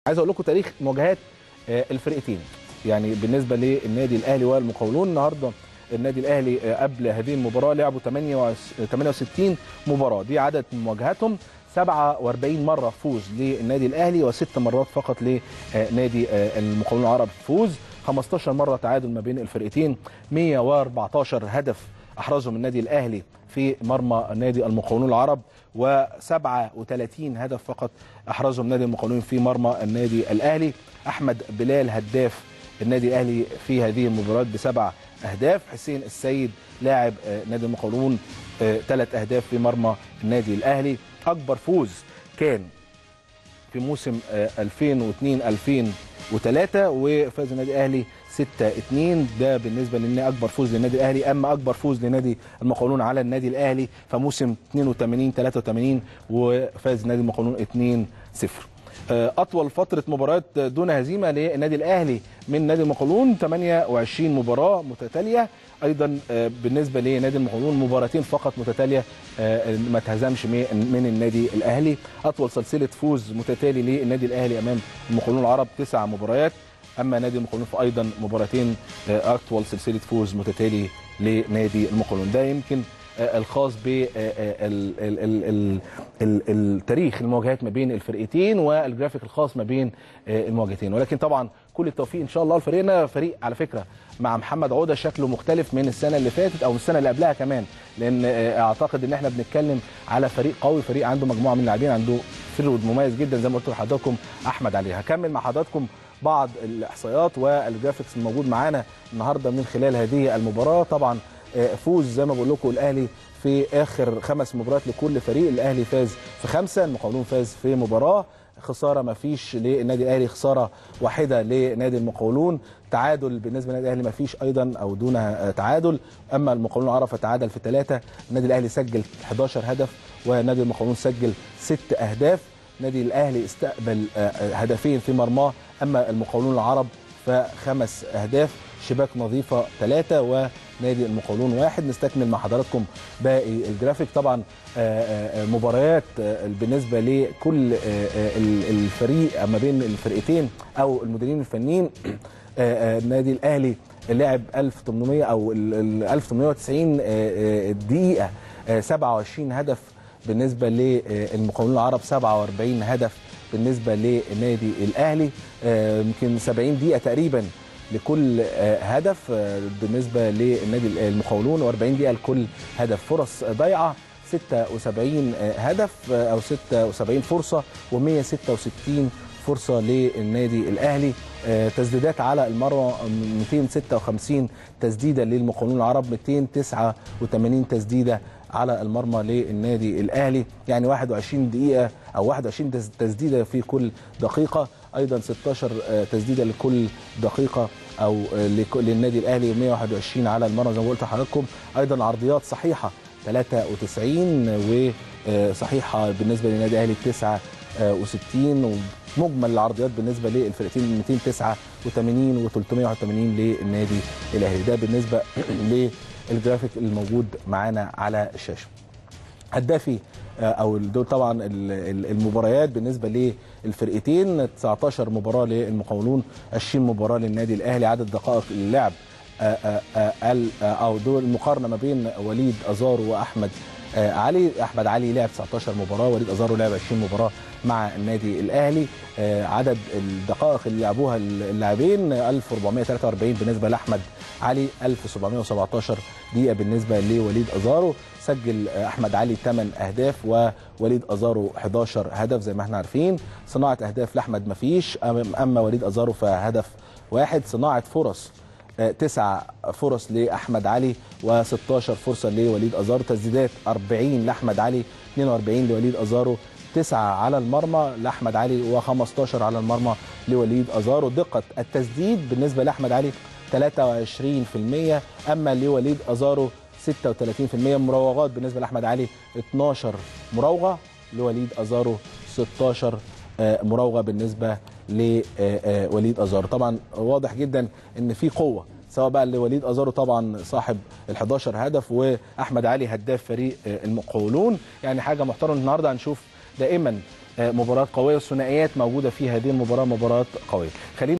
عايز اقول لكم تاريخ مواجهات آه، الفرقتين يعني بالنسبه للنادي الاهلي والمقاولون النهارده النادي الاهلي آه، قبل هذه المباراه لعبوا 68 مباراه دي عدد مواجهاتهم 47 مره فوز للنادي الاهلي وست مرات فقط لنادي آه، المقاولون العرب فوز 15 مره تعادل ما بين الفرقتين 114 هدف احرزهم النادي الاهلي في مرمى نادي المقاولون العرب و37 هدف فقط احرزهم نادي المقاولون في مرمى النادي الاهلي احمد بلال هداف النادي الاهلي في هذه المباراه بسبع اهداف حسين السيد لاعب آه، نادي المقاولون ثلاث اهداف في مرمى النادي الاهلي اكبر فوز كان في موسم آه، 2002 2003 وفاز النادي الاهلي 6 2 ده بالنسبه لان اكبر فوز للنادي الاهلي اما اكبر فوز لنادي المقاولون على النادي الاهلي فموسم 82 83 وفاز نادي المقاولون 2 0 اطول فتره مباريات دون هزيمه للنادي الاهلي من نادي المقاولون 28 مباراه متتاليه ايضا آه، بالنسبه لنادي المقاولون مباراتين فقط متتاليه آه، ما تهزمش من من النادي الاهلي اطول سلسله فوز متتالي للنادي الاهلي امام المقاولون العرب تسع مباريات اما نادي المقاولون فايضا مباراتين آه، اطول سلسله فوز متتالي لنادي المقاولون ده يمكن آه، الخاص بالتاريخ المواجهات ما بين الفرقتين والجرافيك الخاص ما بين آه، المواجهتين ولكن طبعا كل التوفيق ان شاء الله لفريقنا فريق على فكره مع محمد عوده شكله مختلف من السنه اللي فاتت او من السنه اللي قبلها كمان لان آه، اعتقد ان احنا بنتكلم على فريق قوي فريق عنده مجموعه من اللاعبين عنده فرود مميز جدا زي ما قلت لحضراتكم احمد علي هكمل مع حضراتكم بعض الاحصائيات والجرافيكس الموجود معانا النهارده من خلال هذه المباراه طبعا آه، فوز زي ما بقول لكم الاهلي في اخر خمس مباريات لكل فريق الاهلي فاز في خمسه المقاولون فاز في مباراه خساره ما فيش للنادي الاهلي خساره واحده لنادي المقاولون تعادل بالنسبه للنادي الاهلي ما فيش ايضا او دون آه، تعادل اما المقاولون عرف تعادل في ثلاثه النادي الاهلي سجل 11 هدف ونادي المقاولون سجل ست اهداف النادي الاهلي استقبل آه، آه، هدفين في مرماه اما المقاولون العرب فخمس اهداف شباك نظيفه ثلاثه ونادي المقاولون واحد نستكمل مع حضراتكم باقي الجرافيك طبعا آه، آه، مباريات آه، بالنسبه لكل آه، آه، ال- الفريق ما بين الفرقتين او المديرين الفنيين آه، آه، النادي الاهلي لعب 1800 او ال- ال 1890 آه، آه، دقيقه آه، 27 هدف بالنسبه للمقاولون العرب 47 هدف بالنسبه للنادي الاهلي آه، يمكن 70 دقيقه تقريبا لكل آه، هدف آه، بالنسبه للنادي المقاولون و40 دقيقه لكل هدف فرص ضايعه 76 آه، هدف آه، او 76 فرصه و166 فرصه للنادي الاهلي آه، تسديدات على المرمى 256 تسديده للمقاولون العرب 289 تسديده على المرمى للنادي الاهلي يعني 21 دقيقه او 21 تس- تسديده في كل دقيقه ايضا 16 آه، تسديده لكل دقيقه او آه، لك- للنادي الاهلي 121 على المرمى زي ما قلت لحضراتكم ايضا عرضيات صحيحه 93 وصحيحه بالنسبه للنادي الاهلي 69 ومجمل العرضيات بالنسبه للفرقتين 289 و381 للنادي الاهلي ده بالنسبه للجرافيك الموجود معانا على الشاشه هدافي آه، او دول طبعا ال- ال- المباريات بالنسبه للفرقتين 19 مباراه للمقاولون 20 مباراه للنادي الاهلي عدد دقائق اللعب آه، آه، آه، ال- آه، او دول المقارنه ما بين وليد ازارو واحمد آه، علي احمد علي لعب 19 مباراه وليد ازارو لعب 20 مباراه مع النادي الاهلي آه، عدد الدقائق اللي لعبوها اللاعبين 1443 بالنسبه لاحمد علي 1717 دقيقه بالنسبه لوليد ازارو سجل آه، احمد علي 8 اهداف ووليد ازارو 11 هدف زي ما احنا عارفين صناعه اهداف لاحمد مفيش أم- اما وليد ازارو فهدف واحد صناعه فرص آه، تسع فرص لاحمد علي و16 فرصه لوليد ازارو تسديدات 40 لاحمد علي 42 لوليد ازارو تسعة على المرمى لاحمد علي و15 على المرمى لوليد ازارو دقه التسديد بالنسبه لاحمد علي 23% اما لوليد ازارو 36% مراوغات بالنسبه لاحمد علي 12 مراوغه لوليد ازارو 16 آه، مراوغه بالنسبه لوليد ازارو طبعا واضح جدا ان في قوه سواء بقى لوليد ازارو طبعا صاحب ال 11 هدف واحمد علي هداف فريق آه، المقاولون يعني حاجه محترمه النهارده هنشوف دائما مباراه قويه والثنائيات موجوده في هذه المباراه مباراه قويه خلينا